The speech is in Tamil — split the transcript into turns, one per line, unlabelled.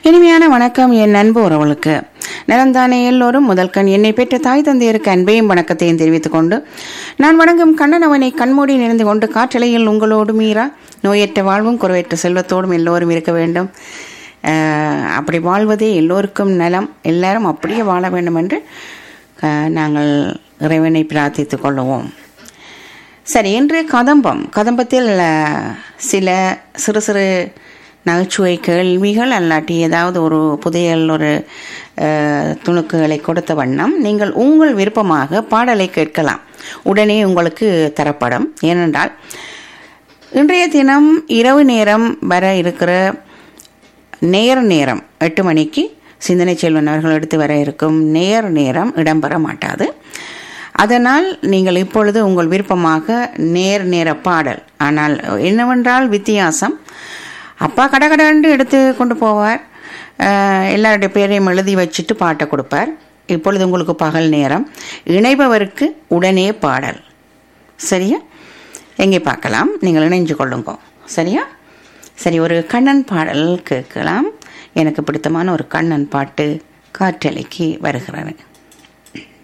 இனிமையான வணக்கம் என் அன்பு உறவுகளுக்கு நிறந்தானே எல்லோரும் முதல் கண் என்னை பெற்ற தாய் தந்தையருக்கு அன்பையும் வணக்கத்தையும் தெரிவித்துக் கொண்டு நான் வணங்கும் கண்ணன் அவனை கண்மூடி நிறைந்து கொண்டு காற்றலையில் உங்களோடு மீறா நோயற்ற வாழ்வும் குறைவற்ற செல்வத்தோடும் எல்லோரும் இருக்க வேண்டும் அஹ், அப்படி வாழ்வதே எல்லோருக்கும் நலம் எல்லாரும் அப்படியே வாழ வேண்டும் என்று அஹ், நாங்கள் இறைவனை பிரார்த்தித்துக் கொள்ளுவோம் சரி இன்று கதம்பம் கதம்பத்தில் அஹ், சில சிறு சிறு நகைச்சுவை கேள்விகள் அல்லாட்டி ஏதாவது ஒரு புதையல் ஒரு அஹ், துணுக்குகளை கொடுத்த வண்ணம் நீங்கள் உங்கள் விருப்பமாக பாடலை கேட்கலாம் உடனே உங்களுக்கு தரப்படும் ஏனென்றால் இன்றைய தினம் இரவு நேரம் வர இருக்கிற நேர் நேரம் எட்டு மணிக்கு சிந்தனை செல்வன் அவர்கள் எடுத்து வர இருக்கும் நேர் நேரம் இடம்பெற மாட்டாது அதனால் நீங்கள் இப்பொழுது உங்கள் விருப்பமாக நேர் நேர பாடல் ஆனால் என்னவென்றால் வித்தியாசம் அப்பா கடகடன்று எடுத்து கொண்டு போவார் அஹ், எல்லாருடைய பேரையும் எழுதி வச்சுட்டு பாட்டை கொடுப்பார் இப்பொழுது உங்களுக்கு பகல் நேரம் இணைபவருக்கு உடனே பாடல் சரியா எங்கே பார்க்கலாம் நீங்கள் இணைஞ்சு கொள்ளுங்க சரியா சரி ஒரு கண்ணன் பாடல் கேட்கலாம் எனக்கு பிடித்தமான ஒரு கண்ணன் பாட்டு காற்றலைக்கு வருகிறது